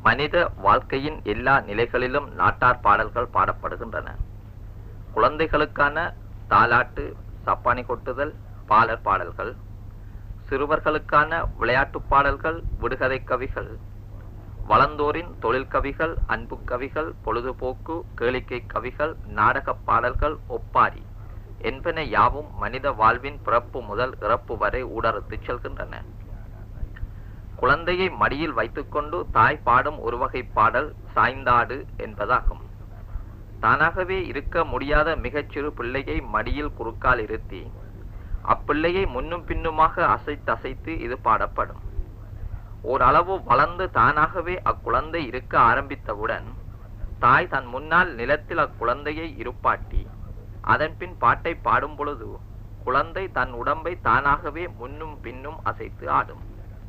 மனித வாழ்க்கையின் எல்லா நிலைகளிலும் நாட்டார் பாடல்கள் பாடப்படுகின்றன குழந்தைகளுக்கான தாலாட்டு சப்பானி கொட்டுதல் பாலர் பாடல்கள் சிறுவர்களுக்கான விளையாட்டுப் பாடல்கள் விடுகதை கவிகள் வளர்ந்தோரின் தொழில் கவிகள் அன்பு கவிகள் பொழுதுபோக்கு கேளிக்கை கவிகள் நாடகப் பாடல்கள் ஒப்பாரி என்பன யாவும் மனித வாழ்வின் பிறப்பு முதல் இறப்பு வரை ஊடறுத்துச் செல்கின்றன குழந்தையை மடியில் வைத்துக்கொண்டு தாய் பாடும் ஒரு வகை பாடல் சாய்ந்தாடு என்பதாகும் தானாகவே இருக்க முடியாத மிகச்சிறு பிள்ளையை மடியில் குறுக்கால் இருத்தி அப்பிள்ளையை முன்னும் பின்னுமாக அசைத்து அசைத்து இது பாடப்படும் ஓரளவு வளர்ந்து தானாகவே அக்குழந்தை இருக்க ஆரம்பித்தவுடன் தாய் தன் முன்னால் நிலத்தில் அக்குழந்தையை இருப்பாட்டி அதன்பின் பாட்டை பாடும் பொழுது குழந்தை தன் உடம்பை தானாகவே முன்னும் பின்னும் அசைத்து ஆடும்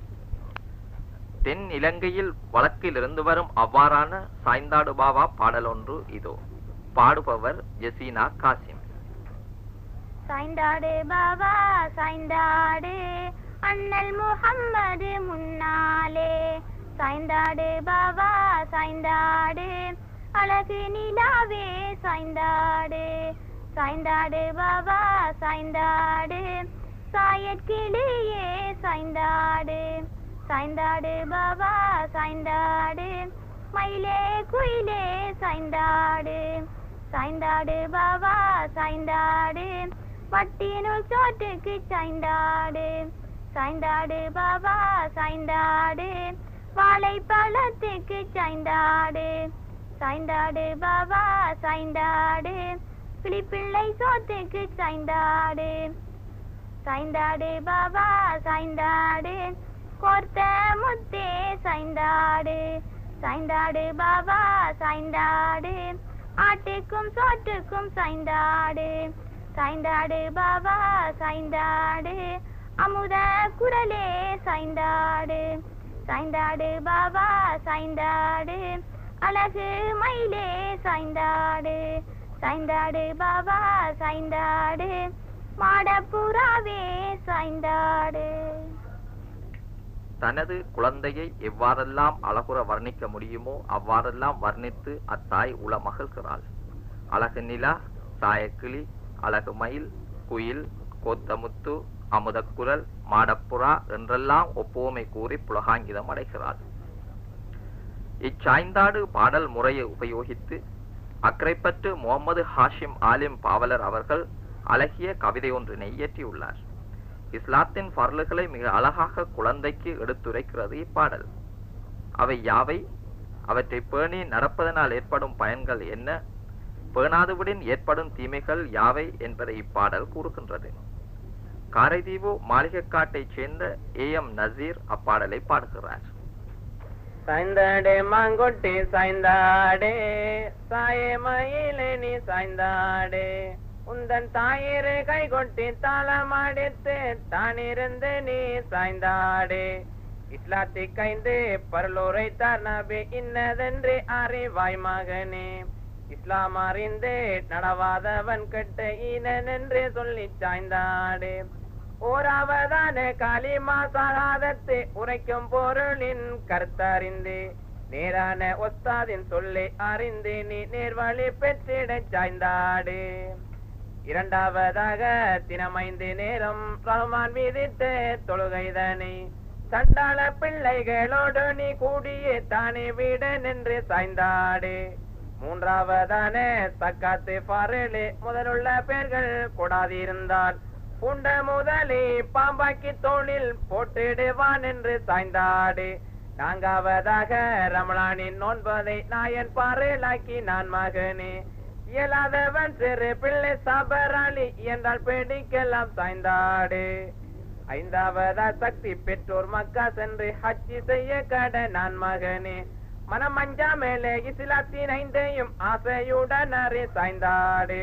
தென் இலங்கையில் வழக்கில் இருந்து வரும் அவ்வாறான சாய்ந்தாடு பாவா பாடல் ஒன்று இதோ பாடுபவர் ஜெசீனா காசிம் சாய்ந்தாடு பாபா சாய்ந்தாடு அண்ணல் முஹம்மது முன்னாலே சாய்ந்தாடு பாபா சாய்ந்தாடு அழகு நிலாவே சாய்ந்தாடு சாய்ந்தாடு பாபா சாய்ந்தாடு சாயக்கிளியே சாய்ந்தாடு சாய்ந்தாடு பாபா சாய்ந்தாடு மயிலே குயிலே சாய்ந்தாடு சாய்ந்தாடு பாபா சாய்ந்தாடு வட்டினுள் சோட்டுக்கு சாய்ந்தாடு சாய்ந்தாடு பாபா சாய்ந்தாடு வாழைப்பழத்துக்கு சாய்ந்தாடு சாய்ந்தாடு பாபா சாய்ந்தாடு கிளிப்பிள்ளை சோத்துக்கு சாய்ந்தாடு சாய்ந்தாடு பாபா சாய்ந்தாடு கோர்த்த முத்தே சாய்ந்தாடு சாய்ந்தாடு பாபா சாய்ந்தாடு ஆட்டுக்கும் சோற்றுக்கும் சாய்ந்தாடு சாய்ந்தாடு பாபா சாய்ந்தாடு அமுத குரலே சாய்ந்தாடு சாய்ந்தாடு பாபா சாய்ந்தாடு அழகு மயிலே சாய்ந்தாடு சாய்ந்தாடு பாபா சாய்ந்தாடு மாடப்புறாவே சாய்ந்தாடு தனது குழந்தையை எவ்வாறெல்லாம் அழகுற வர்ணிக்க முடியுமோ அவ்வாறெல்லாம் வர்ணித்து அத்தாய் உள மகிழ்கிறாள் அழகு நிலா சாயக்கிளி அழகு மயில் குயில் கோத்தமுத்து அமுதக்குரல் மாடப்புறா என்றெல்லாம் ஒப்புவமை கூறி புலகாங்கிதம் அடைகிறாள் இச்சாய்ந்தாடு பாடல் முறையை உபயோகித்து அக்கரைப்பற்று முகமது ஹாஷிம் ஆலிம் பாவலர் அவர்கள் அழகிய கவிதை ஒன்றினை இயற்றியுள்ளார் இஸ்லாத்தின் பரலுகளை மிக அழகாக குழந்தைக்கு எடுத்துரைக்கிறது இப்பாடல் அவை யாவை அவற்றை பேணி நடப்பதனால் ஏற்படும் பயன்கள் என்ன பேணாதுவிடின் ஏற்படும் தீமைகள் யாவை என்பதை இப்பாடல் கூறுகின்றது காரைதீவு மாளிகைக்காட்டைச் சேர்ந்த ஏ எம் நசீர் அப்பாடலை பாடுகிறார் சாய்ந்தாடே மாங்கொட்டி சாய்ந்தாடே சாயே மயிலே நீ சாய்ந்தாடே உந்தன் தாயிரு கை கொட்டி தாளமாடித்து தானிருந்து நீ சாய்ந்தாடே இஸ்லாத்தி கைந்து பரலோரை தார் நபி இன்னதென்று அறிவாய் மகனே இஸ்லாம் அறிந்து நடவாதவன் கெட்ட ஈனென்று சொல்லி சாய்ந்தாடே ஓராவதான காலிமா சகாதத்தை உரைக்கும் பொருளின் கருத்தறிந்து நேரான ஒஸ்தாதின் சொல்லை அறிந்து நீ நேர்வழி பெற்றிடச் சாய்ந்தாடு இரண்டாவதாக தினமைந்து நேரம் ரஹ்மான் விதித்த தொழுகைதனை சண்டாள பிள்ளைகளோடு நீ கூடியே தானே விட நின்று சாய்ந்தாடு மூன்றாவதான சக்காத்து பாரலே முதலுள்ள பெயர்கள் கூடாதிருந்தால் உண்ட முதலே பாம்பாக்கி தோளில் போட்டிடுவான் என்று சாய்ந்தாடு நான்காவதாக ரமலானின் நோன்பதை நாயன் பாறையிலாக்கி நான் மகனே இயலாதவன் சிறு பிள்ளை சபராளி என்றால் பிடிக்கலாம் சாய்ந்தாடு ஐந்தாவதா சக்தி பெற்றோர் மக்கா சென்று ஹஜ்ஜி செய்ய கட நான் மகனே மனம் அஞ்சா மேலே இஸ்லாத்தின் ஐந்தையும் ஆசையுடன் அறி சாய்ந்தாடு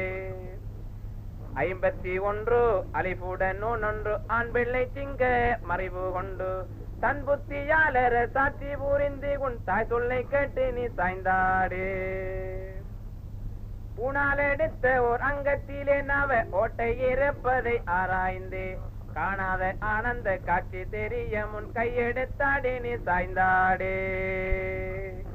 ஐம்பத்தி ஒன்று அலிஃபுடன் ஒன்று ஆண் பிள்ளை திங்க மறைவு கொண்டு தன் புத்தியாளர சாட்சி புரிந்து உன் தாய் சொல்லை கேட்டு நீ சாய்ந்தாடு பூனால் எடுத்த ஓர் அங்கத்திலே நவ ஓட்டை இருப்பதை ஆராய்ந்து காணாத ஆனந்த காட்சி தெரிய முன் கையெடுத்தாடி நீ சாய்ந்தாடே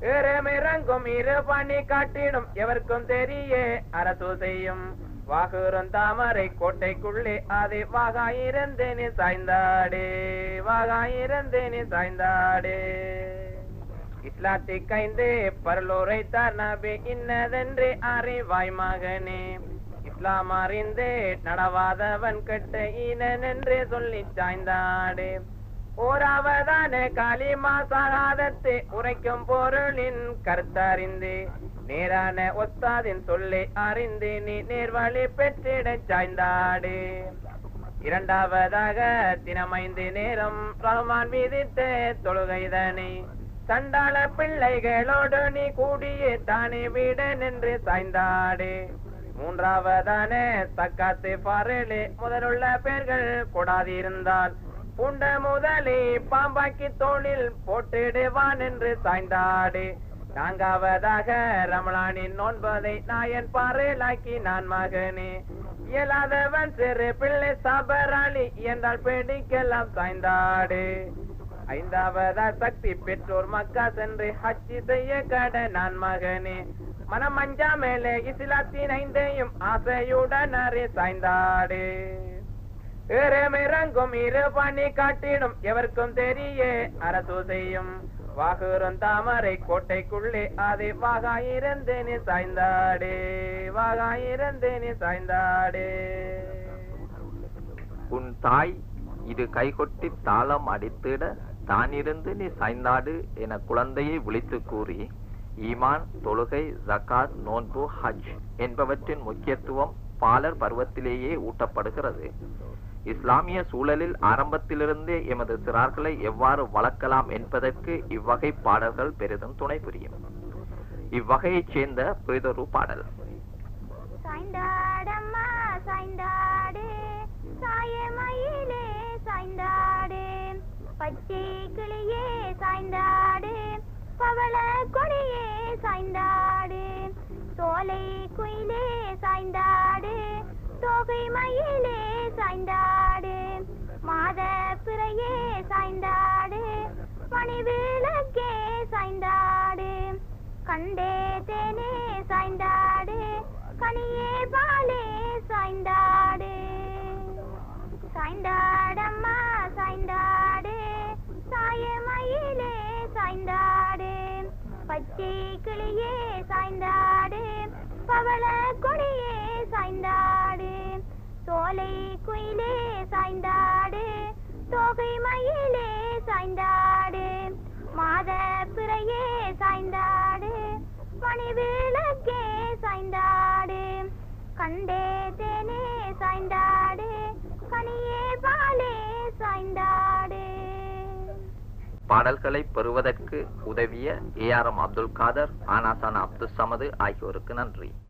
ஏறமிறங்கும் இரு பணி காட்டிடும் எவருக்கும் தெரிய அரசு செய்யும் வாகுறும் தாமரை கோட்டைக்குள்ளே அது வாகாயிருந்தேனே சாய்ந்தாடே வாகாயிருந்தேனே சாய்ந்தாடே இஸ்லாத்தை கைந்து பரலோரை நபி இன்னதென்று அறிவாய் மகனே இஸ்லாம் அறிந்தே நடவாதவன் கெட்ட ஈனன் என்று சொல்லி சாய்ந்தாடே ஓராவதான காலிமா சகாதத்தை உரைக்கும் பொருளின் கருத்தறிந்து நேரான ஒத்தாதின் சொல்லை அறிந்து நீ நேர்வழி பெற்றிடச் சாய்ந்தாடே இரண்டாவதாக தினமைந்து நேரம் ரஹ்மான் விதித்த தொழுகைதனை சண்டாள பிள்ளைகளோடு நீ கூடியே தானே வீட நின்று சாய்ந்தாடே மூன்றாவதான தக்காத்து பாரலே முதலுள்ள பேர்கள் கொடாதிருந்தால் புண்ட முதலே பாம்பாக்கி தோளில் போட்டிடுவான் என்று சாய்ந்தாடே நான்காவதாக ரமலானின் நோன்பதை நாயன் பாறையிலாக்கி நான் மகனே இயலாதவன் சிறு பிள்ளை சபராளி என்றால் பேடிக்கெல்லாம் சாய்ந்தாடே ஐந்தாவதா சக்தி பெற்றோர் மக்கா சென்று ஹஜ்ஜி செய்ய கட நான் மகனே மனம் அஞ்சா மேலே இஸ்லாத்தின் ஐந்தையும் ஆசையுடன் அறி சாய்ந்தாடே ஏறமிறங்கும் இரு பணி காட்டிடும் எவருக்கும் தெரிய அரசு செய்யும் வாகுறும் தாமரை கோட்டைக்குள்ளே அது வாகாயிருந்தேனே சாய்ந்தாடே வாகாயிருந்தேனே சாய்ந்தாடே உன் தாய் இது கைகொட்டி தாளம் அடித்திட தானிருந்து நீ சாய்ந்தாடு என குழந்தையை விழித்து கூறி ஈமான் தொழுகை ஜகாத் நோன்பு ஹஜ் என்பவற்றின் முக்கியத்துவம் பாலர் பருவத்திலேயே ஊட்டப்படுகிறது இஸ்லாமிய சூழலில் ஆரம்பத்திலிருந்தே எமது சிறார்களை எவ்வாறு வளர்க்கலாம் என்பதற்கு இவ்வகை பாடல்கள் பெரிதும் துணை புரியும் இவ்வகையைச் சேர்ந்த பிரிதொரு பாடல் சாய்ந்தாடம்மா சாய்ந்தாடு சாயமயிலே சாய்ந்தாடு பச்சை கிளியே சாய்ந்தாடு பவள கொடியே சாய்ந்தாடு சோலை குயிலே சாய்ந்தாடு தோகை மயிலே சாய்ந்தாடு மாத பிறையே சாய்ந்தாடு மணிவிளக்கே சாய்ந்தாடு கண்டே தேனே சாய்ந்தாடு கனியே பாலே சாய்ந்தாடு சாய்ந்தாடம்மா சாய்ந்தாடு சாயமயிலே சாய்ந்தாடு பச்சை கிளியே சாய்ந்தாடு பவள கொடியே சாய்ந்தாடு சோலை குயிலே சாய்ந்தாடு தோகை மயிலே சாய்ந்தாடு மாத பிறையே சாய்ந்தாடு மணிவிளக்கே சாய்ந்தாடு கண்டே தேனே சாய்ந்தாடு கனியே பாலே சாய்ந்தாடு பாடல்களை பெறுவதற்கு உதவிய A R M Abdul Kader ஆனாசான அப்துல் சமது ஆகியோருக்கு நன்றி